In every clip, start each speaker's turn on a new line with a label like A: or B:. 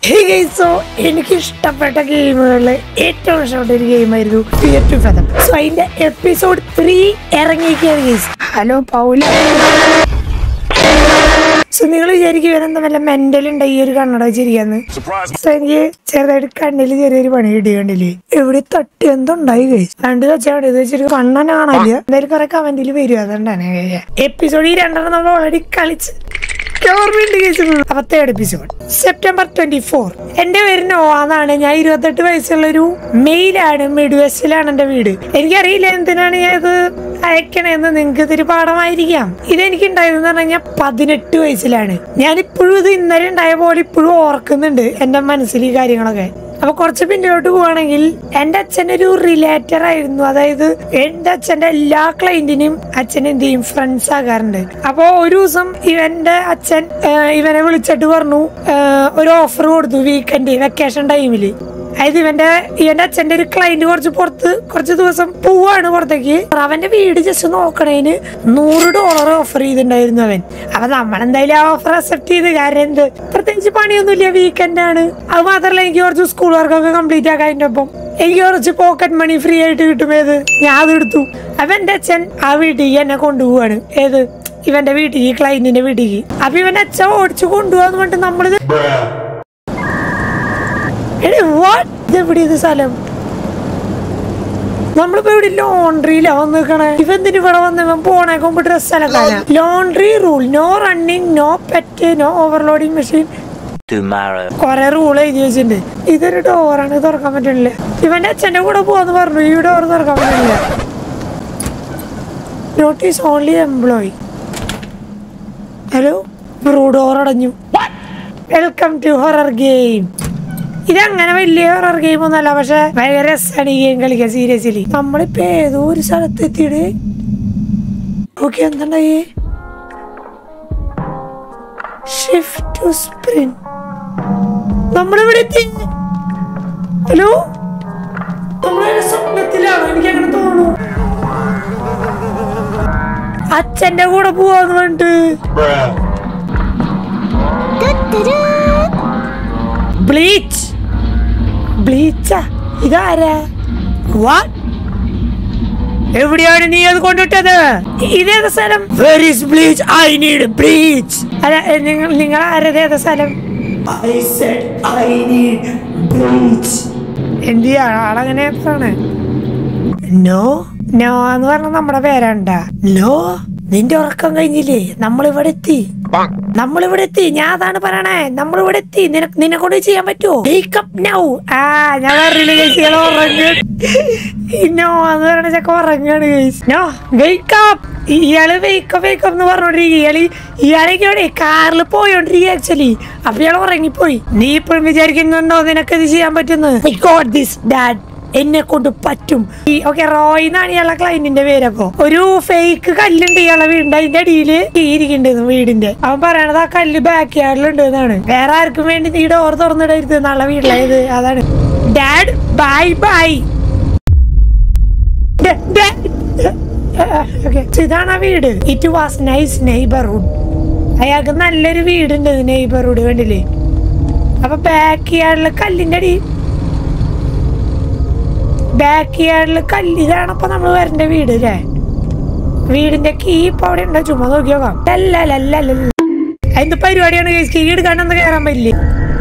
A: So എനിക്ക് ഇഷ്ടപ്പെട്ട ഗെയിമുകളിൽ ഏറ്റവും ഇഷ്ടപ്പെട്ട ഒരു ഗെയിമായിരുന്നു ഫിയർ ടു ഫെദർ സോ അതിന്റെ എപ്പിസോഡ് ത്രീ ഇറങ്ങിയിരിക്കുകയാണ് ഗെയ്സ് ഹലോ പൗല സോ നിങ്ങൾ വിചാരിക്കും ഇവരെന്താ വല്ല മെന്റൽ ഉണ്ട് ഈ ഒരു കണ്ണട വെച്ചിരിക്കാന്ന് സോ എനിക്ക് ചെറുതായിട്ട് കണ്ണില് ചെറിയൊരു പണി കിട്ടി കണ്ടില്ലേ എവിടെ തട്ടി എന്തുണ്ടായി ഗൈസ് രണ്ട് വെച്ചാൽ ഇത് വെച്ചിട്ട് കണ്ണനെ കാണാനില്ല എന്തായാലും കുറെ കമന്റിൽ വരും അതുകൊണ്ടാണ് എപ്പിസോഡ് ഈ രണ്ടെണ്ണം നമ്മൾ ഓൾറെഡി കളിച്ച് ഓർമ്മയുണ്ട് കേസ് അപ്പൊ third episode September twenty four എന്റെ പേര് നോവാന്നാണ് ഞാൻ ഇരുപത്തെട്ട് വയസ്സുള്ള ഒരു മെയിലാണ് മിഡ് വെസ്റ്റിലാണ് എന്റെ വീട് എനിക്കറിയില്ല എന്തിനാണ് ഞാൻ ഇത് അയക്കണേന്ന് നിങ്ങൾക്ക് ഇതൊരു പാഠമായിരിക്കാം ഇതെനിക്ക് ഉണ്ടായതെന്ന് പറഞ്ഞു കഴിഞ്ഞാൽ പതിനെട്ട് വയസ്സിലാണ് ഞാൻ ഇപ്പോഴും ഇത് ഇന്നലെ ഉണ്ടായ പോലെ ഇപ്പോഴും ഓർക്കുന്നുണ്ട് എന്റെ മനസ്സിൽ ഈ കാര്യങ്ങളൊക്കെ അപ്പൊ കുറച്ച് പിന്നിലോട്ട് പോവാണെങ്കിൽ എന്റെ അച്ഛൻ ഒരു റിലേറ്റർ ആയിരുന്നു അതായത് എന്റെ അച്ഛന്റെ എല്ലാ ക്ലൈന്റിനും അച്ഛൻ എന്ത് ചെയ്യും ഫ്രണ്ട്സ് ആകാറുണ്ട് അപ്പൊ ഒരു ദിവസം ഇവന്റെ അച്ഛൻ ആ, ഇവനെ വിളിച്ചിട്ട് പറഞ്ഞു ആ, ഒരു ഓഫർ കൊടുത്തു വീക്കെൻഡ് വെക്കേഷൻ ടൈമില് അതായത് ഇവന്റെ ഇവന്റെ അച്ഛന്റെ ഒരു ക്ലൈന്റ് കുറച്ച് പുറത്ത് കുറച്ച് ദിവസം പോവാണ് പുറത്തേക്ക് അവന്റെ വീട് ജസ്റ്റ് നോക്കണേന് നൂറ് ഡോളർ ഓഫർ ചെയ്തിട്ടുണ്ടായിരുന്നു അവൻ അപ്പൊ നമ്മളെന്തായാലും ആ ഓഫർ അക്സെപ്റ്റ് ചെയ്ത് കാരണം എന്ത് പ്രത്യേകിച്ച് പണിയൊന്നുമില്ല വീക്കെൻഡ് ആണ് അത് മാത്രമല്ല എനിക്ക് കുറച്ച് സ്കൂൾ വർക്കൊക്കെ കംപ്ലീറ്റ് ആക്കാൻ അതിന്റെ ഒപ്പം എനിക്ക് കുറച്ച് പോക്കറ്റ് മണി ഫ്രീ ആയിട്ട് കിട്ടും ഏത് ഞാൻ അത് എടുത്തു അപ്പൊ എന്റെ അച്ഛൻ ആ വീട്ടിലേക്ക് എന്നെ കൊണ്ടുപോവാണ് ഏത് ഇവന്റെ വീട്ടിലേക്ക് ക്ലൈന്റിന്റെ വീട്ടിലേക്ക് അപ്പൊ ഇവന്റെ അച്ഛൻ ഓടിച്ചു കൊണ്ടുപോകാന്ന് പറഞ്ഞിട്ട് നമ്മളിത് എടേ വാട്ട് ഇതെവിടെ ഇത് സ്ഥലം നമ്മളിപ്പോ ഇവിടെ ലോണ്ടറിയിലാ വന്ന് നിൽക്കണേ ഇവ എന്തിനു ഇവിടെ വന്ന് ഇവൻ പോണേക്കുമ്പോ ഡ്രസ് അലക്കാനാ laundry rule no running no pet no overloading machine
B: tomorrow.
A: കൊറേ റൂൾ എഴുതി വെച്ചിട്ടുണ്ട് ഇതൊരു ഡോറാണ് തുറക്കാൻ പറ്റണില്ല ഇവന്റെ അച്ഛന്റെ കൂടെ പോവാന്ന് പറഞ്ഞു ഈ ഡോർ തുറക്കാൻ പറ്റണില്ല notice only employee hello bro door അടഞ്ഞു വെൽക്കം ടു ഹൊറർ ഗെയിം ഇതങ്ങനെ വലിയ ഹൊറർ ഗെയിം ഒന്നല്ല പക്ഷെ ഭയങ്കര രസമാണ് ഈ ഗെയിം കളിക്കാൻ സീരിയസ്ലി നമ്മളിപ്പോ ഏതോ ഒരു സ്ഥലത്ത് എത്തിയിട്ട് ഓക്കെ എന്തുണ്ടായി ഷിഫ്റ്റ് ടു സ്പ്രിന്റ് നമ്മളിവിടെ എത്തി ഹലോ നമ്മളൊരു സ്വപ്നത്തിലാണ് എനിക്ക് അങ്ങനെ തോന്നുന്നു അച്ഛന്റെ കൂടെ പോവാന്ന് പറഞ്ഞിട്ട് ബ്ലീച്ച് ബ്ലീച്ചാ ഇതാരാ വാട്ട് എവിടെയാണ് നീ അത് കൊണ്ടിട്ടത് ഇതേത് സ്ഥലം where is bleach I need bleach അല്ല എ, നിങ്ങൾ നിങ്ങൾ ആരതേത് സ്ഥലം I said I need bleach എന്ത് ചെയ്യാണ് ആളങ്ങനെ ആണ് നോ നോ എന്ന് പറഞ്ഞ നമ്മുടെ പേരാണ്ട നോ നിന്റെ ഉറക്കം കഴിഞ്ഞില്ലേ നമ്മളിവിടെ എത്തി നമ്മളിവിടെ എത്തി ഞാൻ അതാണ് പറയണേ നമ്മളിവിടെ എത്തി നിനക്ക് നിന്നെ കൊണ്ട് ചെയ്യാൻ പറ്റുമോ വേക്കപ്പ് നൗ ആ ഞാൻ പറഞ്ഞില്ല ചേച്ചി ഇയാള് ഉറങ്ങാണ് നോ എന്ന് പറയണ ചെക്ക ഉറങ്ങാണ് കേസ് നോ വേക്കപ്പ് ഇയാള് വേക്കപ്പ് വേക്കപ്പ് എന്ന് പറഞ്ഞോണ്ടിരിക്കുക ഇയാള് ഇയാളേക്ക് എവിടെ കാറിൽ പോയോണ്ടിരിക്കുക ആക്ച്വലി അപ്പൊ ഇയാൾ ഉറങ്ങിപ്പോയി നീ ഇപ്പോഴും വിചാരിക്കുന്നുണ്ടോ നിനക്ക് ഇത് ചെയ്യാൻ പറ്റുന്നു ഗോഡ് ദിസ് ഡാഡ് എന്നെ കൊണ്ട് പറ്റും ഈ ഓക്കെ റോയ് എന്നാണ് ഇയാളെ ക്ലൈന്റിന്റെ പേര് അപ്പൊ ഒരു ഫേക്ക് കല്ലുണ്ട് ഇയാളെ വീടിന്റെ അതിന്റെ അടിയില് തീരിക്കുന്നുണ്ട് വീടിന്റെ അവൻ പറയണത് ആ കല്ല് ബാക്ക് യാർഡിലുണ്ട് എന്നാണ് വേറെ ആർക്കും വേണ്ടി ഈ ഡോർ തുറന്നിടരുത് എന്നുള്ള വീട്ടിലായത് അതാണ് ഡാഡ് ബൈ ബൈ ഇതാണ് ആ വീട് ഇറ്റ് വാസ് നൈസ് നെയ്ബർഹുഡ് അയാൾക്ക് നല്ലൊരു വീടുണ്ട് നെയ്ബർഹുഡ് കണ്ടില്ലേ അപ്പൊ ബാക്ക് യാർഡില് കല്ലിന്റെ അടി ബാക്ക് യാർഡില് കല്ല് ഇതാണ് ഇപ്പൊ നമ്മൾ വരേണ്ട വീട് അല്ലേ വീടിന്റെ കീ ഇപ്പൊ അവിടെ ഉണ്ടോ ചുമ്മാ നോക്കി നോക്കാം അല്ലല്ലല്ല എന്ത് പരിപാടിയാണ് കീ എടുക്കാണ്ടൊന്നും കയറാൻ പറ്റില്ലേ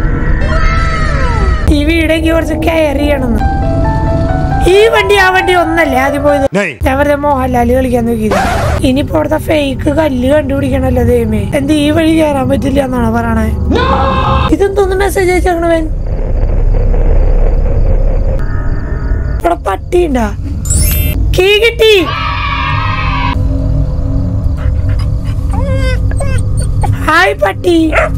A: ഈ വീട് എനിക്ക് കുറച്ച് കെയർ ചെയ്യണമെന്ന് ഈ വണ്ടി ആ വണ്ടി ഒന്നല്ലേ ആദ്യം പോയത് ഞാൻ വെറുതെ മോഹൻലാല് കളിക്കാൻ നോക്കിയത് ഇനിയിപ്പോ അവിടുത്തെ ഫേക്ക് കല്ല് കണ്ടുപിടിക്കണല്ലോ ദൈവമേ എന്ത് ഈ വഴി കയറാൻ പറ്റില്ല എന്നാണ് പറയണേ ഇതെന്തോന്ന് മെസ്സേജ് അയച്ചേക്കണവൻ ഇവിടെ പട്ടി ഉണ്ടാ കീ കിട്ടി ഹായ് പട്ടി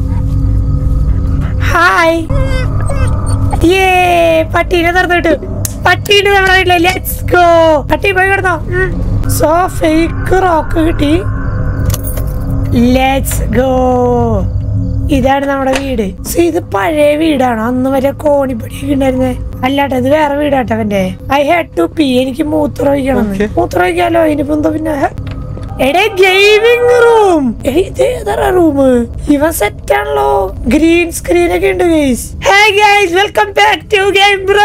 A: ഹായ് ഏ പട്ടീനെ തുറന്നിട്ട് പട്ടീനെ നമ്മുടെ വീട്ടിലെ ലെറ്റ്സ് ഗോ പട്ടി പോയി കിടന്നോ സോ ഫേക്ക് റോക്ക് കിട്ടി ലെറ്റ്സ് ഗോ ഇതാണ് നമ്മുടെ വീട് സോ ഇത് പഴയ വീടാണ് അന്ന് വരെ കോണിപ്പടിയൊക്കെ ഉണ്ടായിരുന്നേ അല്ലാട്ടോ ഇത് വേറെ വീടാട്ടോ അവന്റെ ഐ ഹാഡ് ടു പി എനിക്ക് മൂത്രമൊഴിക്കണം മൂത്രമൊഴിക്കാലോ ഇനിയിപ്പോ എന്താ പിന്നെ എടേ ഗെയിമിംഗ് റൂം ഇത് ഏതാ റൂം ഇവൻ സെറ്റ് ആണല്ലോ ഗ്രീൻ സ്ക്രീൻ ഒക്കെ ഉണ്ട് guys hey guys welcome back to game bro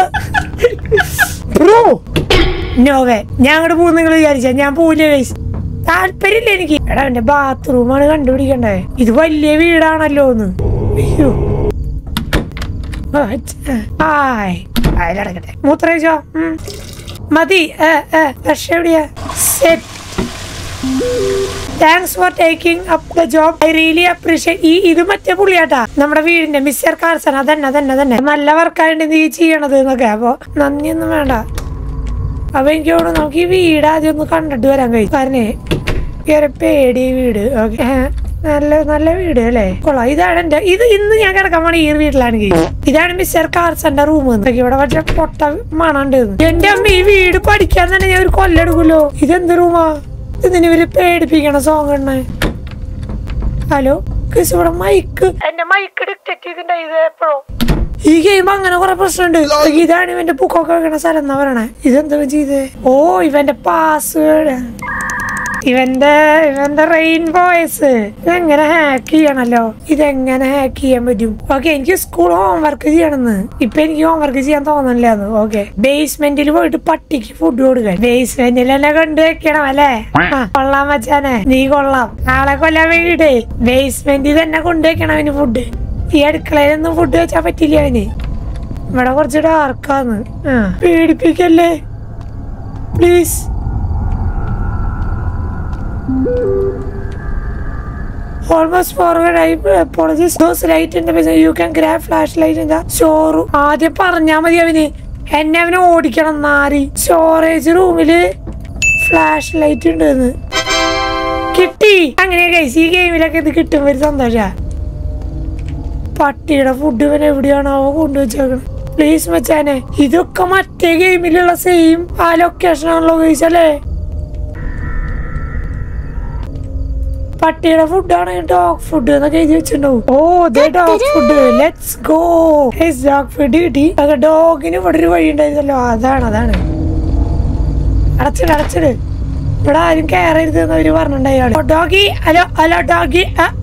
A: bro no way ഞാൻ അങ്ങോട്ട് പോകുന്ന നിങ്ങൾ വിചാരിച്ച ഞാൻ പോവില്ല ഗൈസ് താല്പര്യമില്ല എനിക്ക് എടാ എന്റെ ബാത്റൂമാണ് കണ്ടുപിടിക്കണ്ടേ ഇത് വലിയ വീടാണല്ലോ ഒന്ന് അയ്യോ ആ, ഛെ. ആയ് അതിലടക്കട്ടെ മൂത്രയിച്ചോ ഉം. മതി ഏ, ഏ, പക്ഷെ എവിടെയാ set thanks for taking up the job I really appreciate ഈ ഇത് മറ്റേ പുള്ളിയാട്ടാ നമ്മുടെ വീടിന്റെ മിസ്റ്റർ കാർസൺ അതന്നെ അതന്നെ അതന്നെ നല്ല വർക്കായിട്ട് നീ ചെയ്യണത് എന്നൊക്കെ അപ്പൊ നന്ദിയൊന്നും വേണ്ട അപ്പൊ എനിക്ക് തോന്നുന്നു നമുക്ക് ഈ വീട് ആദ്യം ഒന്ന് കണ്ടിട്ട് വരാൻ കഴിയും കാരണം വേറെ പേടി ഈ വീട് ഓക്കെ നല്ല നല്ല വീട് അല്ലേ കൊള്ളാം ഇതാണ് എന്റെ ഇത് ഇന്ന് ഞാൻ കിടക്കാൻ പോണ ഈ വീട്ടിലാണെങ്കിൽ ഇതാണ് മിസ്റ്റർ കാർസന്റെ റൂം ഇവിടെ പക്ഷെ പൊട്ട മണുണ്ട് എന്റെ അമ്മ ഈ വീട് പഠിക്കാൻ തന്നെ ഞാൻ ഒരു കൊല്ലെടുക്കുമല്ലോ ഇതെന്ത് റൂമാ ഇതിന് ഇവര് പേടിപ്പിക്കണ സോങ് എണ്ണ ഹലോ കിസ് ഇവിടെ മൈക്ക് എന്റെ മൈക്ക് ഡിക്റ്റേറ്റ് ചെയ്തിട്ടുണ്ടായി ഇത് എപ്പോഴോ ഈ ഗെയിം അങ്ങനെ കുറെ പ്രശ്നമുണ്ട് ഇതാണ് ഇവന്റെ ബുക്കൊക്കെ വെക്കണ സ്ഥലം എന്നാ പറയണേ ഇതെന്താ ചെയ്തേ ഓ ഇവന്റെ പാസ്വേഡ് ഇവന്റെ ഇവന്റെ റെയിൻ വോയിസ് ഇതെങ്ങനെ ഹാക്ക് ചെയ്യണല്ലോ ഇതെങ്ങനെ ഹാക്ക് ചെയ്യാൻ പറ്റും ഓക്കെ എനിക്ക് സ്കൂൾ ഹോംവർക്ക് ചെയ്യണമെന്ന് ഇപ്പൊ എനിക്ക് ഹോംവർക്ക് ചെയ്യാൻ തോന്നണില്ലാന്ന് ഓക്കെ ബേസ്മെന്റിൽ പോയിട്ട് പട്ടിക്ക് ഫുഡ് കൊടുക്കാൻ ബേസ്മെന്റിൽ എന്നെ കൊണ്ട് വെക്കണം അല്ലേ ആ, കൊള്ളാം മച്ചാനെ നീ കൊള്ളാം ആളെ കൊല്ലാൻ വേണ്ടിട്ടേ ബേസ്മെന്റിൽ തന്നെ കൊണ്ടുവയ്ക്കണം അവന് ഫുഡ് ഈ അടുക്കളയിലൊന്നും ഫുഡ് വെച്ചാൻ പറ്റില്ല അവന് ഇവിടെ കുറച്ച് ഡാർക്കാന്ന് ആ പേടിപ്പിക്കല്ലേ please Almost forward, I apologize. Those light in the business, you can grab flashlight in the showroom. ആദ്യം പറഞ്ഞാ മതി അവന് എന്നെ അവന് ഓടിക്കണം നാരി സ്റ്റോറേജ് റൂമില് ഫ്ലാഷ് ലൈറ്റ് ഉണ്ടെന്ന് കിട്ടി അങ്ങനെ കഴിച്ച് ഈ ഗെയിമിലൊക്കെ ഇത് കിട്ടുമ്പോ ഒരു സന്തോഷ പട്ടിയുടെ ഫുഡ് ഇവൻ എവിടെയാണോ കൊണ്ടുവച്ചേക്കണം പ്ലീസ് മച്ചാനെ ഇതൊക്കെ മറ്റേ ഗെയിമിലുള്ള സെയിം ആ ലൊക്കേഷൻ ആണല്ലോ കഴിച്ചല്ലേ പട്ടിയുടെ ഫുഡാണ് ഡോഗ് ഫുഡ് എന്നൊക്കെ എഴുതി വെച്ചിട്ടുണ്ടാവും ഓ ദേ dog food let's go dog food കിട്ടി അത് ഡോഗിന് ഇവിടെ ഒരു വഴി ഉണ്ടായിരുന്നല്ലോ അതാണ് അതാണ് അടച്ചിട് അടച്ചിട് ഇവിടെ ആരും കയറരുത് എന്ന് അവര് പറഞ്ഞിട്ടുണ്ടായി ഡോഗി ഹലോ ഹലോ ഡോഗി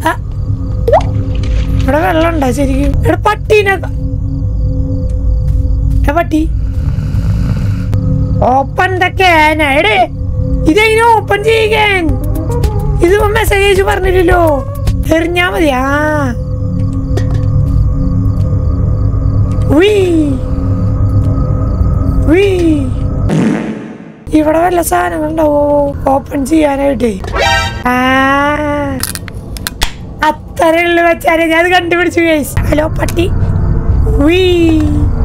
A: ഇവിടെ വെള്ളം ഉണ്ടോ ശരിക്കും ഇവിടെ പട്ടീനെ ഏ, പട്ടി ഓപ്പൺ ദ ക്യാൻ എടേ ഇതെങ്ങനെ ഓപ്പൺ ചെയ്യാൻ ഇത് മെസ്സേജ് അയച്ചു പറഞ്ഞില്ലല്ലോ എറിഞ്ഞാ മതി ആ ഉയ്. ഉയ്. ഇവിടെ വല്ല സാധനങ്ങളുണ്ടാവോ ഓപ്പൺ ചെയ്യാനായിട്ട് ആ അത്രയുള്ള വെച്ചാലേ ഞാൻ അത് കണ്ടുപിടിച്ചു guys. ഹലോ പട്ടി ഉയ്.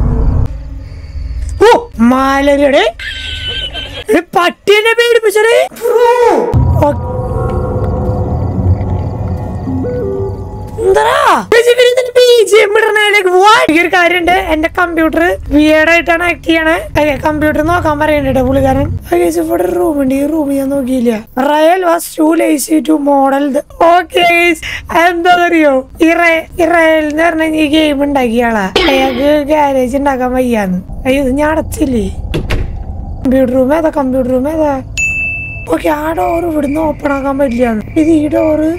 A: ഓ മാലരുടെ പട്ടിനെ പേടിപ്പിച്ചടേ ഓ എന്താടാ? ചേച്ചി ഇവര് ഇതിന് BGM ഇടണേലേക്ക് what? എനിക്കൊരു കാര്യണ്ട് എന്റെ കമ്പ്യൂട്ടർ വിയേഡ് ആയിട്ടാണ് ആക്ട് ചെയ്യണേ കമ്പ്യൂട്ടർ നോക്കാൻ പറയുന്നുണ്ട് പുള്ളിക്കാരൻ Okay, ചേച്ചി ഇവിടെ റൂം ഉണ്ട് ഈ റൂം ഞാൻ നോക്കിയില്ല real was too lazy to model okay എന്താണെന്നറിയോ ഈ റയ- ഈ റയൽ എന്ന് പറഞ്ഞ ഈ ഗെയിം ഉണ്ടാക്കിയാളാ അയാൾക്ക് ഗാരേജ് ഉണ്ടാക്കാൻ വയ്യാന്ന് അയ്യോ ഇത് ഞാൻ അടച്ചില്ലേ കമ്പ്യൂട്ടർ റൂം ഏതാ കമ്പ്യൂട്ടർ റൂം ഏതാ ഓക്കെ ആ ഡോർ ഇവിടുന്ന് ഓപ്പൺ ആക്കാൻ പറ്റില്ല ഇത് ഈ ഡോറ്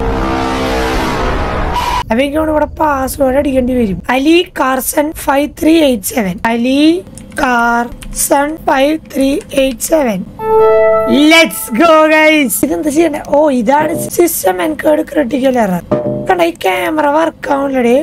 A: അപ്പൊ എനിക്ക് തോന്നുന്നു ഇവിടെ പാസ്വേഡ് അടിക്കേണ്ടി വരും Ali Carson five three eight seven Ali Carson five three eight seven let's go guys ഇതെന്താ ചെയ്യണ്ടേ ഓ ഇതാണ് സിസ്റ്റം എൻകേർഡ് ക്രിട്ടിക്കൽ എറർ കണ്ട ഈ ക്യാമറ വർക്ക് ആവുന്നില്ലേ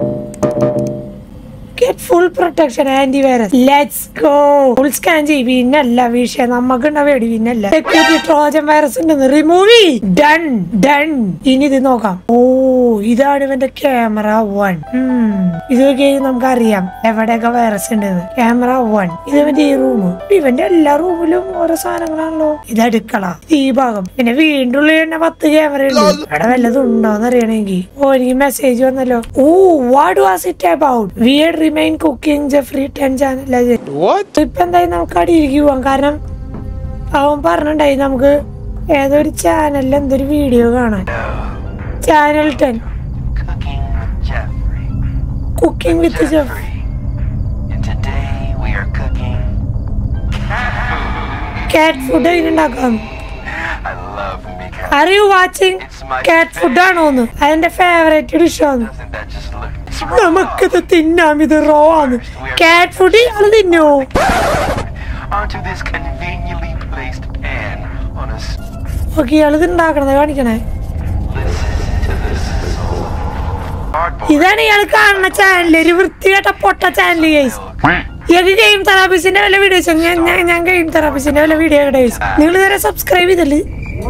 A: get full protection antivirus let's go full scan ചെയ്യും പിന്നല്ല വിഷയം നമുക്ക് ഉണ്ടാവേടി പിന്നല്ല സെക്യൂരിറ്റി ട്രോജൻ വൈറസ് ഉണ്ടെന്ന് റിമൂവ് ഡൺ ഡൺ ഇനി ഇത് നോക്കാം ഓ ഇതാണ് ഇവന്റെ ക്യാമറ വൺ ഇത് നോക്കിയാൽ നമുക്ക് അറിയാം എവിടെയൊക്കെ വൈറസ് ഉണ്ടെന്ന് ക്യാമറ വൺ ഇത് ഇവന്റെ ഈ റൂം ഇവന്റെ എല്ലാ റൂമിലും ഓരോ സാധനങ്ങളാണല്ലോ ഇത് അടുക്കള ഇത് ഈ ഭാഗം പിന്നെ വീണ്ടും ഉള്ളിൽ തന്നെ പത്ത് ക്യാമറ ഉണ്ട് ഇവിടെ വല്ലതും ഉണ്ടോന്ന് അറിയണമെങ്കിൽ ഓ എനിക്ക് മെസ്സേജ് വന്നല്ലോ oh what was it about weird remind cooking Jeffrey ten channel ഇപ്പൊ എന്തായാലും നമുക്ക് അടിയിലേക്ക് പോവാം കാരണം അവൻ പറഞ്ഞിട്ടുണ്ടായി നമുക്ക് ഏതൊരു ചാനലിൽ എന്തൊരു വീഡിയോ കാണാൻ channel ten
B: Cooking with Jeffrey.
A: Cooking with Jeffrey
B: And today we are cooking.
A: Cat food അതിനുണ്ടാക്കാം
B: I love
A: are you watching cat food ആണോന്ന് അതിന്റെ ഫേവറേറ്റ് ഡിഷാണ്
B: Doesn't that just look? It's
A: നമുക്കിത് തിന്നാം ഇത് റോ ആണ് കാറ്റ് ഫുഡ് ഇയാള് തിന്നോ
B: onto this conveniently placed pan on a. s-
A: okay ഇയാൾ ഇത് ഉണ്ടാക്കണത് കാണിക്കണേ
B: Listen to the soul. Cardboard.
A: ഇതാണ് ഇയാൾ കാണുന്ന ചാനൽ ഒരു വൃത്തികെട്ട പൊട്ട ചാനൽ ഗൈസ് ഇയാൾക്ക് ഗെയിം തെറാപ്പിസ്റ്റിന്റെ വല്ല വീഡിയോസ് ഞാൻ ഞാൻ ഞാൻ ഗെയിം തെറാപ്പിസ്റ്റിന്റെ വല്ല വീഡിയോ ഗൈസ് നിങ്ങൾ ഇതുവരെ സബ്സ്ക്രൈബ് ചെയ്തല്ലേ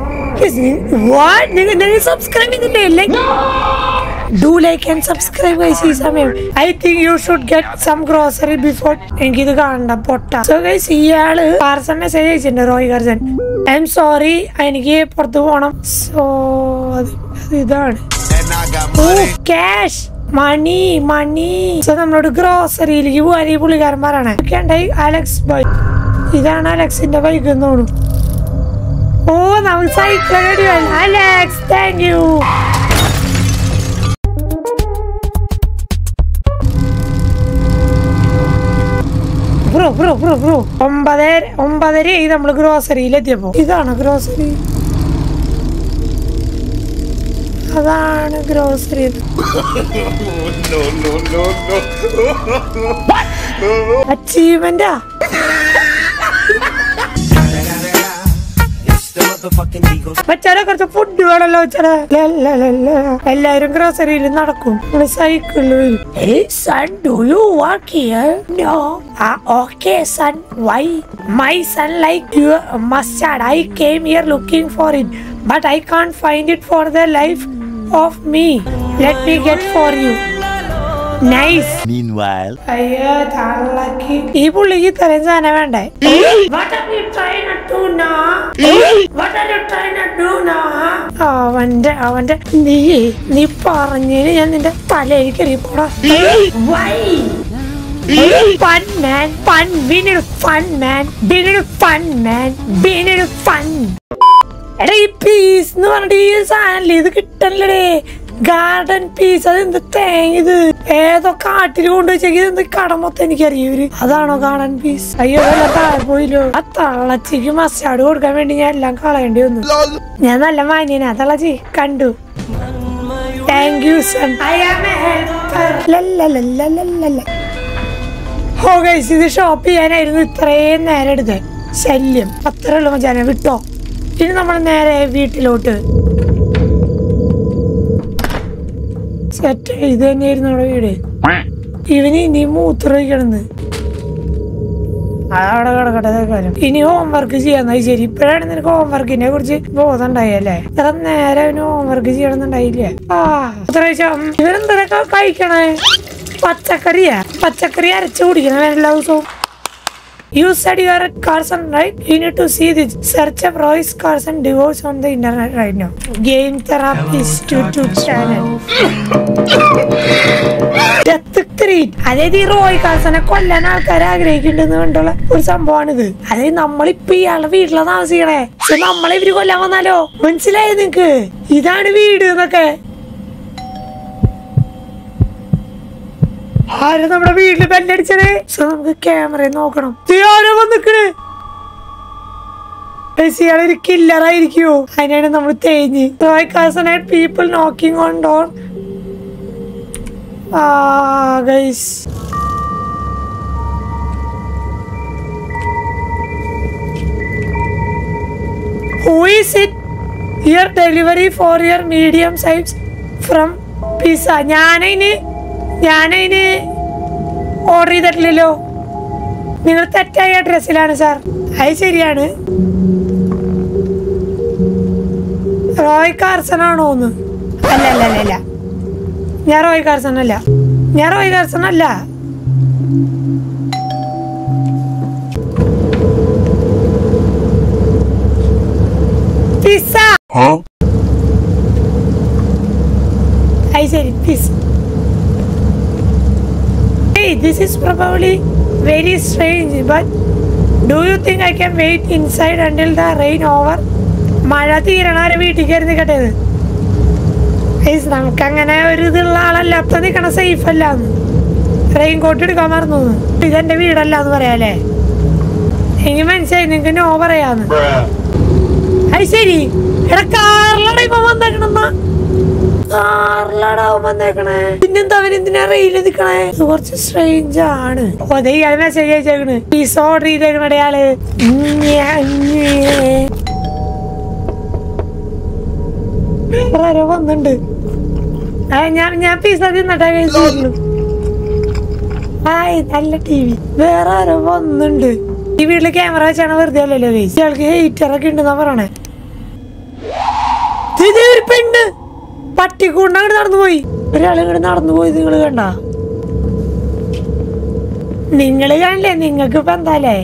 A: നിങ്ങൾ സബ്സ്ക്രൈബ് ചെയ്തില്ലേ do like and subscribe guys ഈ സമയം I think you should get some grocery before എനിക്കിത് കാണണ്ട പൊട്ട സോ ഗൈസ് ഇയാള് കാർസൺ മെസ്സേജ് അയച്ചിട്ടുണ്ട് Roy Carson I'm sorry എനിക്ക് പുറത്ത് പോകണം സോ അത് അത് ഇതാണ്
C: And I got
A: ഓ
C: money.
A: Cash money money so നമ്മളോട് ഗ്രോസറിയിലേക്ക് പോകാൻ ഈ പുള്ളിക്കാരൻ പറയണേ ഒക്കെയുണ്ടായി അലക്സ് ബൈക്ക് ഇതാണ് അലക്സിന്റെ ബൈക്ക് എന്ന് തോന്നുന്നു ഓ നമുക്ക് cycle Alex thank you bro bro bro bro ഒമ്പതര ഒമ്പതരയായി നമ്മൾ ഗ്രോസറിയിൽ എത്തിയപ്പോ ഇതാണ് ഗ്രോസറി അതാണ് ഗ്രോസറി അച്ചീവ്മെന്റാ വെച്ചാലെ കുറച്ച് ഫുഡ് വേണല്ലോ വെച്ചാലെ എല്ലാരും ഗ്രോസറിയിൽ നടക്കും സൈക്കിളിൽ വരും hey son do you work here no ah okay son why my son like your mustard I came here looking for it but I can't find it for the life of me let me get for you nice
C: Meanwhile.
A: അയ്യോ തള്ളക്ക് ഈ പുള്ളിക്ക് ഇത്രയും സാധനം വേണ്ടേ What are you trying to do now? What are you trying to do now? അവന്റെ അവന്റെ നീ നീ പറഞ്ഞതിന് ഞാൻ നിന്റെ തലയിൽ കയറി പോടാ Why? Fun man, fun. We need fun man. We need fun man. We need fun. എടാ ഈ പീസ് എന്ന് പറഞ്ഞിട്ട് ഈ സാധനല്ലേ ഇത് കിട്ടണല്ലേ ഗാർഡൻ പീസ് അത് എന്ത് തേങ്ങ ഇത് ഏതോ കാട്ടിൽ കൊണ്ടുവച്ചെങ്കിൽ ഇത് കട മൊത്തം എനിക്കറിയൂര് അതാണോ ഗാർഡൻ പീസ് അയ്യോ അതെല്ലാം താഴെ പോയില്ലോ ആ തള്ളച്ചിക്ക് മസ്റ്റാർഡ് കൊടുക്കാൻ വേണ്ടി ഞാൻ എല്ലാം കളയേണ്ടി വന്നു ഞാൻ നല്ല മാന്യനാ തള്ളച്ചി കണ്ടു thank you son I am a helper ലല്ലല്ലല്ലല്ലല്ല ഓ ഗൈസ് ഇത് ഷോപ്പ് ചെയ്യാനായിരുന്നു ഇത്രയും നേരം എടുത്തത് ശല്യം അത്രേ ഉള്ളൂ മച്ചാനെ വിട്ടോ ഇനി നമ്മൾ നേരെ വീട്ടിലോട്ട് സെറ്റ് ഇത് തന്നെയായിരുന്നു നമ്മുടെ വീട് ഇവന് ഇനി മൂത്രമൊഴിക്കണെന്ന് അതവിടെ കിടക്കട്ടെ കാര്യം ഇനി ഹോംവർക്ക് ചെയ്യാന്നായി ശരി ഇപ്പോഴാണ് നിനക്ക് ഹോംവർക്കിനെ കുറിച്ച് ബോധം ഉണ്ടായല്ലേ ഇത്ര നേരെ അവന് ഹോംവർക്ക് ചെയ്യണമെന്നുണ്ടായില്ലേ ആ എത്ര ഇവരെന്തൊക്കെ കഴിക്കണേ പച്ചക്കറിയാ പച്ചക്കറി അരച്ചു കുടിക്കണം എല്ലാ ദിവസവും You said you are at Carson, right? You need to see this. Search up Royce Carson divorce on the internet right now. Game Therapist YouTube channel. Death Creed. അതായത് ഈ റോയ് കാർസനെ കൊല്ലാൻ ആൾക്കാർ ആഗ്രഹിക്കുന്നുണ്ടെന്ന് കണ്ടുള്ള ഒരു സംഭവമാണിത് അതായത് നമ്മളിപ്പോ ഇയാളുടെ വീട്ടിലാ താമസിക്കണേ പക്ഷെ നമ്മളെ ഇവര് കൊല്ലാൻ വന്നാലോ മനസ്സിലായോ നിങ്ങക്ക് ഇതാണ് വീട് എന്നൊക്കെ ആര് നമ്മുടെ വീട്ടില് ബെല്ലടിച്ചത് സോ നമുക്ക് ക്യാമറ നോക്കണം ദേ ആരോ വന്നിക്കണ് ഇയാൾ ഒരു കില്ലർ ആയിരിക്കുമോ അതിനാണ് നമ്മൾ തേഞ്ഞ് കാസനായിട്ട് പീപ്പിൾ നോക്കിംഗ് ഓൺ ഡോർ ആ guys who is it your delivery for your medium size from pizza ഞാനതിന് ഞാനതിന് ഓർഡർ ചെയ്തിട്ടില്ലല്ലോ നിങ്ങൾ തെറ്റായ അഡ്രസ്സിലാണ് സാർ അത് ശരിയാണ് റോയ് കാർസൺ ആണോ ഒന്ന് അല്ല അല്ല അല്ല അല്ല ഞാൻ റോയ് കാർസൺ അല്ല ഞാൻ റോയ് കാർസൺ അല്ല പിസ്സ അത് ശരി pizza Hey, this is probably very strange, but do you think I can wait inside until the rain over? മഴ തീരണ വരെ വീട്ടിൽ കയറി നിൽക്കട്ടെ ഇത് നമുക്ക് അങ്ങനെ ഒരു ഇതുള്ള ആളല്ല അപ്പൊ നിൽക്കണ സേഫ് അല്ല റെയിൻ കോട്ട് എടുക്കാൻ മറന്നു ഇതെന്റെ വീടല്ല എന്ന് പറയാല്ലേ എനിക്ക് മനസ്സിലായി നിങ്ങക്ക് നോ പറയാന്ന് അത് ശരി എടാ കാറിലടാ ഇപ്പൊ വന്നേക്കണെന്നാ കാറിലടാ അവൻ വന്നേക്കണേ പിന്നെന്താ അവൻ എന്തിനാ റെയില് നിക്കണേ ഇത് കുറച്ച് സ്ട്രേഞ്ച് ആണ് ഓ ദേ ഇയാള് മെസ്സേജ് അയച്ചേക്കണ് പിസ ഓർഡർ ചെയ്തേക്കണ ഇയാള് ഞെ, ഞെ. വേറെ ആരോ വന്നിണ്ട് ആ, ഞാൻ ഞാൻ പിസ തിന്നട്ടെ കഴിച്ചിരുന്നു ഹായ് നല്ല ടി വി വേറെ ആരോ വന്നിണ്ട് ഈ വീട്ടില് ക്യാമറ വെച്ചാണ് വെറുതെ അല്ലല്ലോ ഗൈസ് ഇയാൾക്ക് ഹീറ്റർ ഒക്കെ ഉണ്ടെന്നാ പറയണേ ഇത് ഒരു പെണ്ണ് പട്ടിക്കൂണ്ട അങ്ങോട്ട് നടന്നു പോയി ഒരാൾ ഇങ്ങോട്ട് നടന്നു പോയി നിങ്ങൾ കണ്ട നിങ്ങൾ കാണില്ലേ നിങ്ങൾക്ക് ഇപ്പൊ എന്താലേ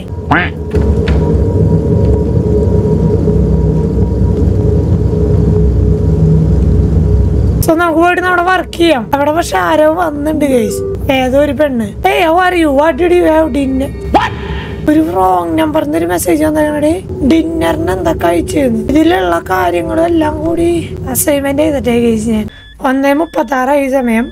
A: സോ നമുക്ക് പോയിട്ട് അവിടെ വർക്ക് ചെയ്യാം അവിടെ പക്ഷെ ആരോ വന്നിട്ടുണ്ട് ഗൈസ് ഏതോ ഒരു പെണ്ണ് ഏ അറിയൂ what did you have dinner ഒരു റോങ് നമ്പറിന് ഒരു മെസ്സേജ് വന്നേ ഡിന്നറിന് എന്താ കഴിച്ചെന്ന് ഇതിലുള്ള കാര്യങ്ങളും എല്ലാം കൂടി അസൈൻമെന്റ് ചെയ്തിട്ടേ ഗൈസ് ഞാൻ ഒന്നേ മുപ്പത്തി ആറായി സമയം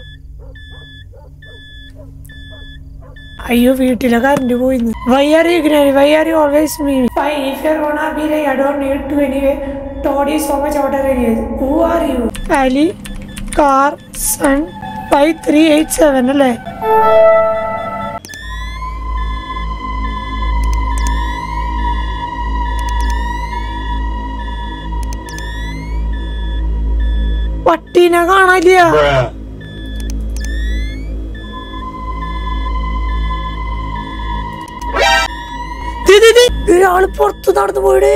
A: അയ്യോ വീട്ടിലെ കറണ്ട് പോയിന്ന് why are you ignoring why are you always me fine if you gonna be like I don't need to anyway today so much order Aries who are you Ali Carson five three eight seven അല്ലേ പട്ടീനെ കാണാനില്ല ദേ, ദേ, ദേ, ഒരാള് പുറത്ത് നടന്നു പോയിടേ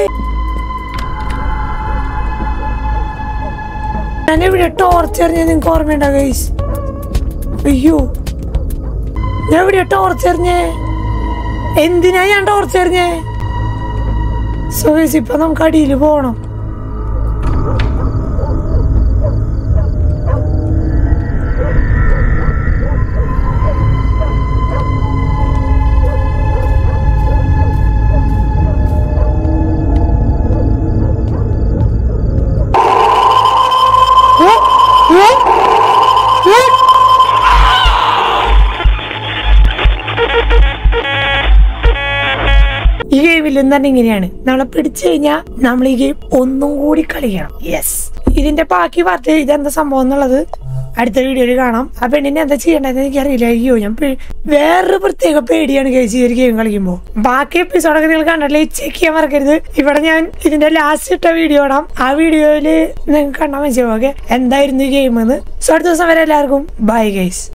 A: ഞാൻ എവിടെ torch എറിഞ്ഞ നിങ്ങക്ക് ഓർമ്മയുണ്ടോ ഗൈസ് അയ്യോ ഞാൻ എവിടെ ടോർച്ച് എറിഞ്ഞേ എന്തിനാ ഞാൻ ടോർച്ച് എറിഞ്ഞേ സോ ഗൈസ് ഇപ്പൊ നമുക്ക് അടിയിൽ പോണം ഏ? ഏ? ഏ? ഈ ഗെയിമിൽ എന്താണ് ഇങ്ങനെയാണ് നമ്മളെ പിടിച്ചു കഴിഞ്ഞാൽ നമ്മൾ ഈ ഗെയിം ഒന്നും കൂടി കളിക്കണം യെസ് ഇതിന്റെ ബാക്കി പാർട്ട് ഇതെന്താ സംഭവം എന്നുള്ളത് അടുത്ത വീഡിയോയിൽ കാണാം ആ പെണ്ണിനെ എന്താ ചെയ്യേണ്ടതെന്ന് എനിക്കറിയില്ല അയ്യോ ഞാൻ പേ- വേറൊരു പ്രത്യേക പേടിയാണ് കഴിച്ച് ഈ ഒരു ഗെയിം കളിക്കുമ്പോൾ ബാക്കി എപ്പിസോഡൊക്കെ നിങ്ങൾ കണ്ടിട്ടില്ലേ ചെക്ക് ചെയ്യാൻ മറക്കരുത് ഇവിടെ ഞാൻ ഇതിന്റെ ലാസ്റ്റ് ഇട്ട വീഡിയോ ഇടാം ആ വീഡിയോയിൽ നിങ്ങൾക്ക് കാണാൻ മനസ്സിലാവും ഓക്കെ എന്തായിരുന്നു ഈ ഗെയിം എന്ന് സോ അടുത്ത ദിവസം വരെ എല്ലാവർക്കും ബൈ ഗൈസ്